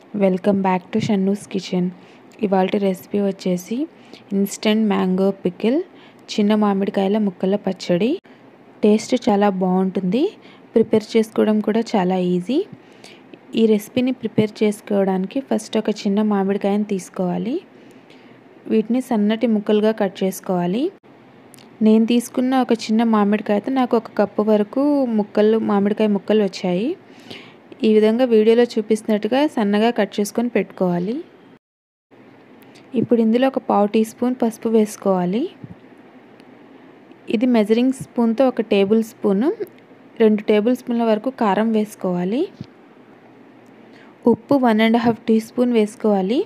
welcome back to Shannu's kitchen ఇవాళ recipe వచ్చేసి instant mango pickle చిన్న మామిడికాయల ముక్కల పచ్చడి టేస్ట్ చాలా బాగుంటుంది ప్రిపేర్ చేసుకోవడం కూడా చాలా ఈజీ ఈ రెసిపీని ప్రిపేర్ చేసుకోవడానికి ఫస్ట్ ఒక చిన్న మామిడికాయని తీసుకోవాలి వీటిని సన్నటి ముక్కలుగా కట్ చేసుకోవాలి నేను తీసుకున్న ఒక చిన్న మామిడికాయతో నాకు ఒక కప్పు వరకు ముక్కలు మామిడికాయ ముక్కలు వచ్చాయి ఈ విధంగా వీడియోలో చూపిస్తున్నట్టుగా సన్నగా కట్ చేసుకొని పెట్టుకోవాలి ఇప్పుడు ఇందులో ఒక పావు టీ స్పూన్ పసుపు వేసుకోవాలి ఇది మెజరింగ్ స్పూన్తో ఒక టేబుల్ స్పూను రెండు టేబుల్ స్పూన్ల వరకు కారం వేసుకోవాలి ఉప్పు one and half teaspoon వేసుకోవాలి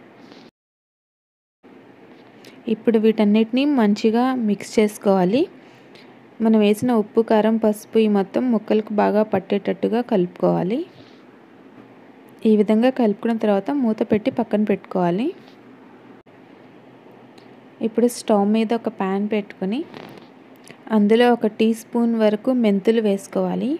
ఇప్పుడు వీటన్నిటిని మంచిగా మిక్స్ చేసుకోవాలి మనం వేసిన ఉప్పు కారం పసుపు ఈ మొత్తం ముక్కలకు బాగా పట్టేటట్టుగా కలుపుకోవాలి ఈ విధంగా కలుపుకున్న తర్వాత మూత పెట్టి పక్కన పెట్టుకోవాలి ఇప్పుడు స్టవ్ మీద ఒక ప్యాన్ పెట్టుకొని అందులో ఒక టీ స్పూన్ వరకు మెంతులు వేసుకోవాలి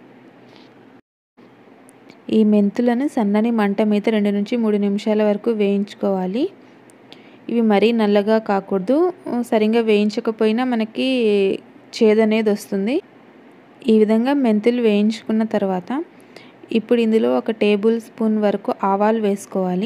ఈ మెంతులను సన్నని మంట మీద రెండు నుంచి మూడు నిమిషాల వరకు వేయించుకోవాలి ఇవి మరీ నల్లగా కాకూడదు సరిగ్గా వేయించకపోయినా మనకి చేదు అనేది వస్తుంది ఈ విధంగా మెంతులు వేయించుకున్న తర్వాత ఇప్పుడు ఇందులో ఒక టేబుల్ స్పూన్ వరకు ఆవాలు వేసుకోవాలి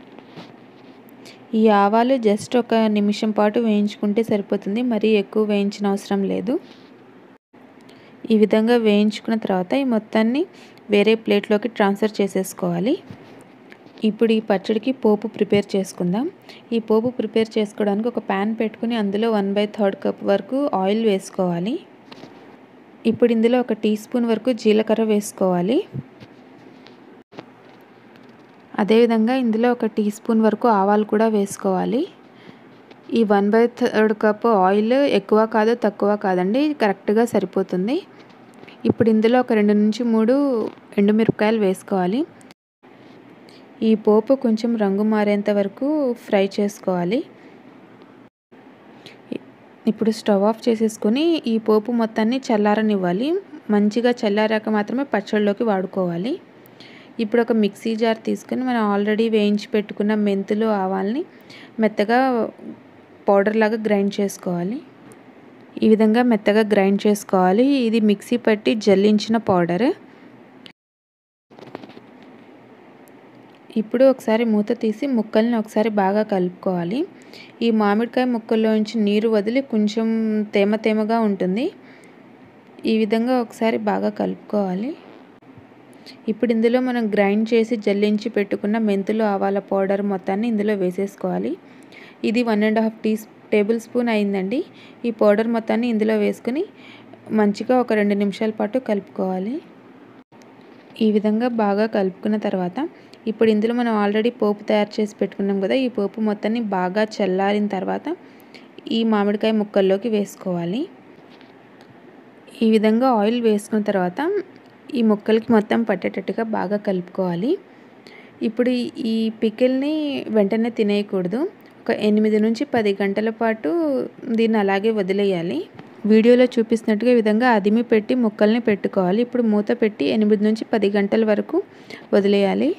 ఈ ఆవాలు జస్ట్ ఒక నిమిషం పాటు వేయించుకుంటే సరిపోతుంది మరీ ఎక్కువ వేయించిన అవసరం లేదు ఈ విధంగా వేయించుకున్న తర్వాత ఈ మొత్తాన్ని వేరే ప్లేట్లోకి ట్రాన్స్ఫర్ చేసేసుకోవాలి ఇప్పుడు ఈ పచ్చడికి పోపు ప్రిపేర్ చేసుకుందాం ఈ పోపు ప్రిపేర్ చేసుకోవడానికి ఒక ప్యాన్ పెట్టుకుని అందులో వన్ బై థర్డ్ కప్ వరకు ఆయిల్ వేసుకోవాలి ఇప్పుడు ఇందులో ఒక టీ స్పూన్ వరకు జీలకర్ర వేసుకోవాలి అదేవిధంగా ఇందులో ఒక టీ స్పూన్ వరకు ఆవాలు కూడా వేసుకోవాలి ఈ one by third cup oil ఎక్కువ కాదు తక్కువ కాదండి కరెక్ట్గా సరిపోతుంది ఇప్పుడు ఇందులో ఒక రెండు నుంచి మూడు ఎండుమిరపకాయలు వేసుకోవాలి ఈ పోపు కొంచెం రంగు మారేంత వరకు ఫ్రై చేసుకోవాలి ఇప్పుడు స్టవ్ ఆఫ్ చేసేసుకొని ఈ పోపు మొత్తాన్ని చల్లారనివ్వాలి మంచిగా చల్లారాక మాత్రమే పచ్చళ్ళలోకి వాడుకోవాలి ఇప్పుడు ఒక మిక్సీ జార్ తీసుకొని మనం ఆల్రెడీ వేయించి పెట్టుకున్న మెంతులు ఆవాల్ని మెత్తగా పౌడర్ లాగా గ్రైండ్ చేసుకోవాలి ఈ విధంగా మెత్తగా గ్రైండ్ చేసుకోవాలి ఇది మిక్సీ పట్టి జల్లించిన పౌడర్ ఇప్పుడు ఒకసారి మూత తీసి ముక్కల్ని ఒకసారి బాగా కలుపుకోవాలి ఈ మామిడికాయ ముక్కల్లోంచి నీరు వదిలి కొంచెం తేమ తేమగా ఉంటుంది ఈ విధంగా ఒకసారి బాగా కలుపుకోవాలి ఇప్పుడు ఇందులో మనం గ్రైండ్ చేసి జల్లించి పెట్టుకున్న మెంతులు ఆవాల పౌడర్ మొత్తాన్ని ఇందులో వేసేసుకోవాలి ఇది one and half tea tablespoon అయిందండి ఈ పౌడర్ మొత్తాన్ని ఇందులో వేసుకుని మంచిగా ఒక రెండు నిమిషాల పాటు కలుపుకోవాలి ఈ విధంగా బాగా కలుపుకున్న తర్వాత ఇప్పుడు ఇందులో మనం ఆల్రెడీ పోపు తయారు చేసి పెట్టుకున్నాం కదా ఈ పోపు మొత్తాన్ని బాగా చల్లారిన తర్వాత ఈ మామిడికాయ ముక్కల్లోకి వేసుకోవాలి ఈ విధంగా ఆయిల్ వేసుకున్న తర్వాత ఈ ముక్కలకి మొత్తం పట్టేటట్టుగా బాగా కలుపుకోవాలి ఇప్పుడు ఈ పికిల్ని వెంటనే తినేయకూడదు ఒక ఎనిమిది నుంచి పది గంటల పాటు దీన్ని అలాగే వదిలేయాలి వీడియోలో చూపిస్తున్నట్టుగా ఈ విధంగా అదిమి పెట్టి ముక్కల్ని పెట్టుకోవాలి ఇప్పుడు మూత పెట్టి ఎనిమిది నుంచి పది గంటల వరకు వదిలేయాలి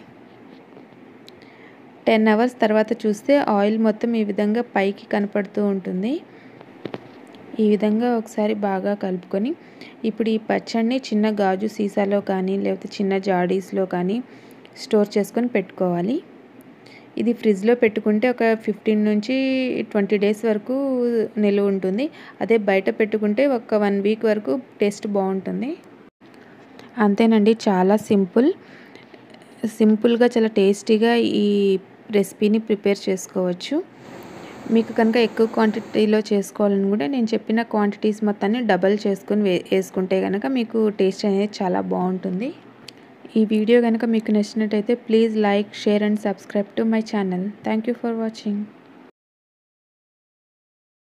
టెన్ అవర్స్ తర్వాత చూస్తే ఆయిల్ మొత్తం ఈ విధంగా పైకి కనపడుతూ ఉంటుంది ఈ విధంగా ఒకసారి బాగా కలుపుకొని ఇప్పుడు ఈ పచ్చడిని చిన్న గాజు సీసాలో కానీ లేకపోతే చిన్న జాడీస్లో కానీ స్టోర్ చేసుకొని పెట్టుకోవాలి ఇది ఫ్రిడ్జ్లో పెట్టుకుంటే ఒక ఫిఫ్టీన్ నుంచి ట్వంటీ డేస్ వరకు నిలువ ఉంటుంది అదే బయట పెట్టుకుంటే ఒక వన్ వీక్ వరకు టేస్ట్ బాగుంటుంది అంతేనండి చాలా సింపుల్ సింపుల్గా చాలా టేస్టీగా ఈ రెసిపీని ప్రిపేర్ చేసుకోవచ్చు మీకు కనుక ఎక్కువ క్వాంటిటీలో చేసుకోవాలనుకుంటే నేను చెప్పిన క్వాంటిటీస్ మొత్తాన్ని డబల్ చేసుకొని వే వేసుకుంటే కనుక మీకు టేస్ట్ అనేది చాలా బాగుంటుంది ఈ వీడియో కనుక మీకు నచ్చినట్టయితే please like share and subscribe to my channel thank you for watching